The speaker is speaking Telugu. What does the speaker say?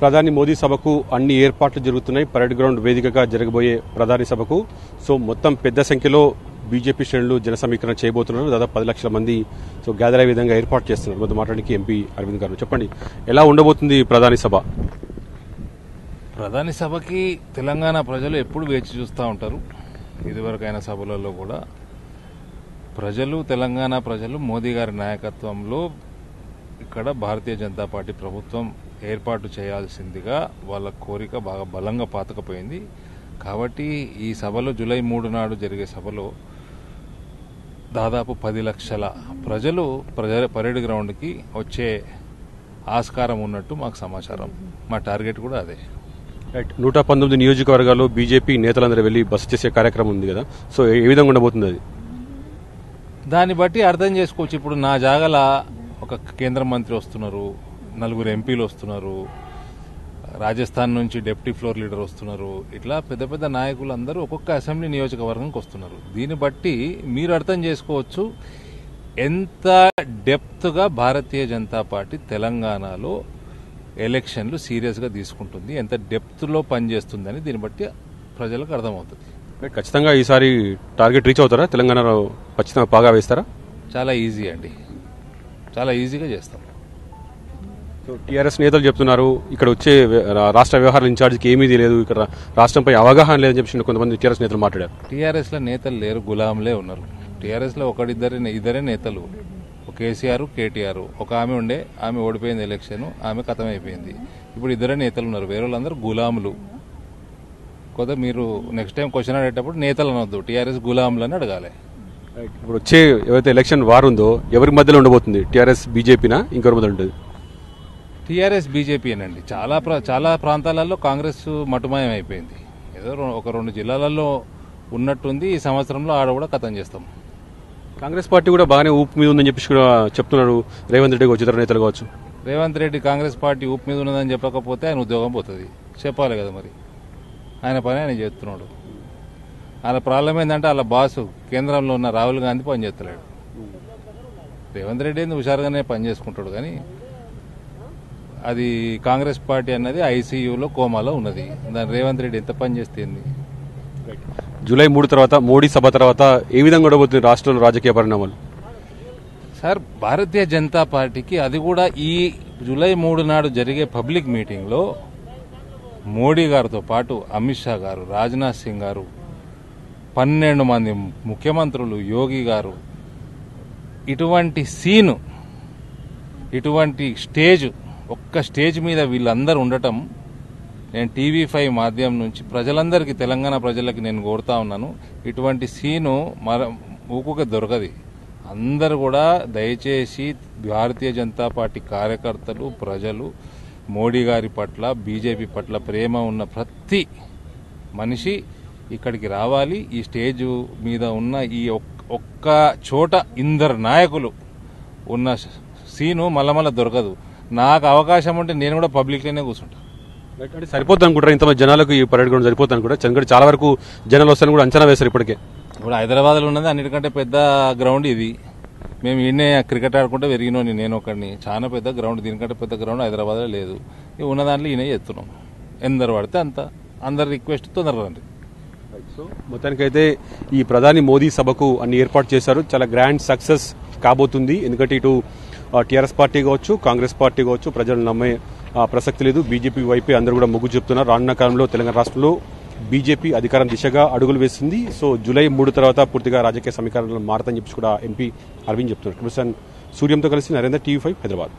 ప్రధాని మోదీ సభకు అన్ని ఏర్పాట్లు జరుగుతున్నాయి పరేడ్ గ్రౌండ్ వేదికగా జరగబోయే ప్రధాని సభకు సో మొత్తం పెద్ద సంఖ్యలో బీజేపీ శ్రేణులు జన సమీకరణ చేయబోతున్నారు దాదాపు పది లక్షల మంది సో గ్యాదర్ అయ్యే విధంగా ఏర్పాటు చేస్తున్నారు మొదటి మాట్లాడానికి ఎంపీ అరవింద్ గారు చెప్పండి ఎలా ఉండబోతుంది ఈ ప్రధాని సభ ప్రధాని సభకి తెలంగాణ ప్రజలు ఎప్పుడు వేచి చూస్తూ ఉంటారు ఇదివరకైన సభలలో కూడా ప్రజలు తెలంగాణ ప్రజలు మోదీ గారి నాయకత్వంలో ఇక్కడ భారతీయ జనతా పార్టీ ప్రభుత్వం ఏర్పాటు చేయాల్సిందిగా వాళ్ళ కోరిక బాగా బలంగా పాతకపోయింది కాబట్టి ఈ సభలో జూలై మూడు నాడు జరిగే సభలో దాదాపు పది లక్షల ప్రజలు ప్రజ పరేడ్ గ్రౌండ్కి వచ్చే ఆస్కారం ఉన్నట్టు మాకు సమాచారం మా టార్గెట్ కూడా అదే రైట్ నూట పంతొమ్మిది నియోజకవర్గాల్లో బీజేపీ నేతలందరూ వెళ్లి బస చేసే కార్యక్రమం ఉంది కదా సో ఏ విధంగా ఉండబోతుంది అది దాన్ని బట్టి అర్థం చేసుకోవచ్చు ఇప్పుడు నా జాగల ఒక కేంద్ర మంత్రి వస్తున్నారు నలుగురు ఎంపీలు వస్తున్నారు రాజస్థాన్ నుంచి డెప్యూటీ ఫ్లోర్ లీడర్ వస్తున్నారు ఇట్లా పెద్ద పెద్ద నాయకులు అందరూ ఒక్కొక్క అసెంబ్లీ నియోజకవర్గంకి వస్తున్నారు దీన్ని బట్టి మీరు అర్థం చేసుకోవచ్చు ఎంత డెప్త్గా భారతీయ జనతా పార్టీ తెలంగాణలో ఎలక్షన్లు సీరియస్గా తీసుకుంటుంది ఎంత డెప్త్లో పనిచేస్తుందని దీన్ని బట్టి ప్రజలకు అర్థమవుతుంది రైట్, ఖచ్చితంగా ఈసారి టార్గెట్ రీచ్ అవుతారా తెలంగాణలో ఖచ్చితంగా బాగా వేస్తారా చాలా ఈజీ అండి చాలా ఈజీగా చేస్తాం సో టీఆర్ఎస్ నేతలు చెప్తున్నారు ఇక్కడ వచ్చే రా- రాష్ట్ర వ్యవహారాల ఇన్ఛార్జికి ఏమీ లేదు ఇక్కడ రాష్ట్రంపై అవగాహన లేదని చెప్పి కొంతమంది టీఆర్ఎస్ నేతలు మాట్లాడారు టీఆర్ఎస్ లో నేతలు లేరు గులాంలే ఉన్నారు టీఆర్ఎస్ లో ఒకడిద్దరే ఇద్దరే నేతలు ఒక కేసీఆర్ కేటీఆర్ ఒక ఆమె ఉండే ఆమె ఓడిపోయింది ఎలక్షన్ ఆమె కథం అయిపోయింది ఇప్పుడు ఇద్దరే నేతలు ఉన్నారు వేరే వాళ్ళందరూ గులాములు కొద్ది మీరు నెక్స్ట్ టైం క్వశ్చన్ అడిగేటప్పుడు నేతలు అనొద్దు టీఆర్ఎస్ గులాములు అని అడగాలి రైట్, ఇప్పుడు వచ్చే ఏవైతే ఎలక్షన్ వార్ ఉందో ఎవరి మధ్యలో ఉండబోతుంది టీఆర్ఎస్ బీజేపీనా ఇంకెవరి మధ్య ఉంటుంది టీఆర్ఎస్ బీజేపీ అనండి చాలా ప్ర- చాలా ప్రాంతాలలో కాంగ్రెస్ మటుమాయం అయిపోయింది ఏదో రెం- ఒక రెండు జిల్లాలలో ఉన్నట్టుంది ఈ సంవత్సరంలో ఆడ కూడా కథం చేస్తాం కాంగ్రెస్ పార్టీ కూడా బాగానే ఊపు మీద ఉందని చెప్పి కూడా చెప్తున్నారు రేవంత్ రెడ్డి కావచ్చు ఇతర నేతలు కావచ్చు రేవంత్ రెడ్డి కాంగ్రెస్ పార్టీ ఊపు మీద ఉన్నదని చెప్పకపోతే ఆయన ఉద్యోగం పోతుంది చెప్పాలి కదా మరి ఆయన పని ఆయన చేస్తున్నాడు ఆయన ప్రాబ్లం ఏంటంటే వాళ్ళ బాసు కేంద్రంలో ఉన్న రాహుల్ గాంధీ పని చేస్తలేడు రేవంత్ రెడ్డి ఏంది హుషారుగానే పని చేసుకుంటాడు కానీ అది కాంగ్రెస్ పార్టీ అన్నది ఐసీయూలో కోమాలో ఉన్నది దాని రేవంత్ రెడ్డి ఎంత పని చేస్తే ఏంది? జూలై మూడు తర్వాత మోడీ సభ తర్వాత ఏ విధంగా ఉండబోతుంది రాష్ట్రంలో రాజకీయ పరిణామాలు సార్ భారతీయ జనతా పార్టీకి అది కూడా ఈ జూలై మూడు నాడు జరిగే పబ్లిక్ మీటింగ్లో మోడీ గారితో పాటు అమిత్ షా గారు రాజ్నాథ్ సింగ్ గారు పన్నెండు మంది ముఖ్యమంత్రులు యోగి గారు ఇటువంటి సీను ఇటువంటి స్టేజ్ ఒక్క స్టేజ్ మీద వీళ్ళందరూ ఉండటం నేను టీవీ ఫైవ్ మాధ్యమం నుంచి ప్రజలందరికీ తెలంగాణ ప్రజలకి నేను కోరుతా ఉన్నాను ఇటువంటి సీను మర ఊకుక దొరకది అందరు కూడా దయచేసి భారతీయ జనతా పార్టీ కార్యకర్తలు ప్రజలు మోడీ గారి పట్ల బీజేపీ పట్ల ప్రేమ ఉన్న ప్రతి మనిషి ఇక్కడికి రావాలి ఈ స్టేజ్ మీద ఉన్న ఈ ఒక్- ఒక్క చోట ఇందరు నాయకులు ఉన్న సీను మళ్ళా మళ్ళా దొరకదు నాకు అవకాశం ఉంటే నేను కూడా పబ్లిక్లోనే కూర్చుంటా అంటే సరిపోతుంది అనుకుంటారు ఇంతమంది జనాలకు ఈ పరేడ్ గ్రౌండ్ సరిపోతుంది అనుకుంటారు చంద్రగఢ్ చాలా వరకు జనాలు వస్తారని కూడా అంచనా వేశారు ఇప్పటికే ఇప్పుడు హైదరాబాద్లో ఉన్నది అన్నిటికంటే పెద్ద గ్రౌండ్ ఇది మేము ఈయనే క్రికెట్ ఆడుకుంటే పెరిగినోని నేను ఒకడిని చాలా పెద్ద గ్రౌండ్ దీనికంటే పెద్ద గ్రౌండ్ హైదరాబాద్లో లేదు ఇవి ఉన్న దాంట్లో ఈయన చేస్తున్నాం ఎందరు పడితే అంత అందరి రిక్వెస్ట్ తొందరగా రండి సో మొత్తానికైతే ఈ ప్రధాని మోదీ సభకు అన్ని ఏర్పాటు చేశారు చాలా గ్రాండ్ సక్సెస్ కాబోతుంది ఎందుకంటే ఇటు టీఆర్ఎస్ పార్టీ కావచ్చు కాంగ్రెస్ పార్టీ కావచ్చు ప్రజలు నమ్మే ఆ, ప్రసక్తి లేదు బీజేపీ వైపే అందరూ కూడా మొగ్గు చెప్తున్నారు రానున్న కాలంలో తెలంగాణ రాష్ట్రంలో బీజేపీ అధికారం దిశగా అడుగులు వేస్తుంది సో జూలై మూడు తర్వాత పూర్తిగా రాజకీయ సమీకరణలు మారతని చెప్పి కూడా ఎంపీ అరవింద్ చెప్తున్నారు కిషన్ సూర్యంతో కలిసి నరేంద్ర టీవీ ఫైవ్ హైదరాబాద్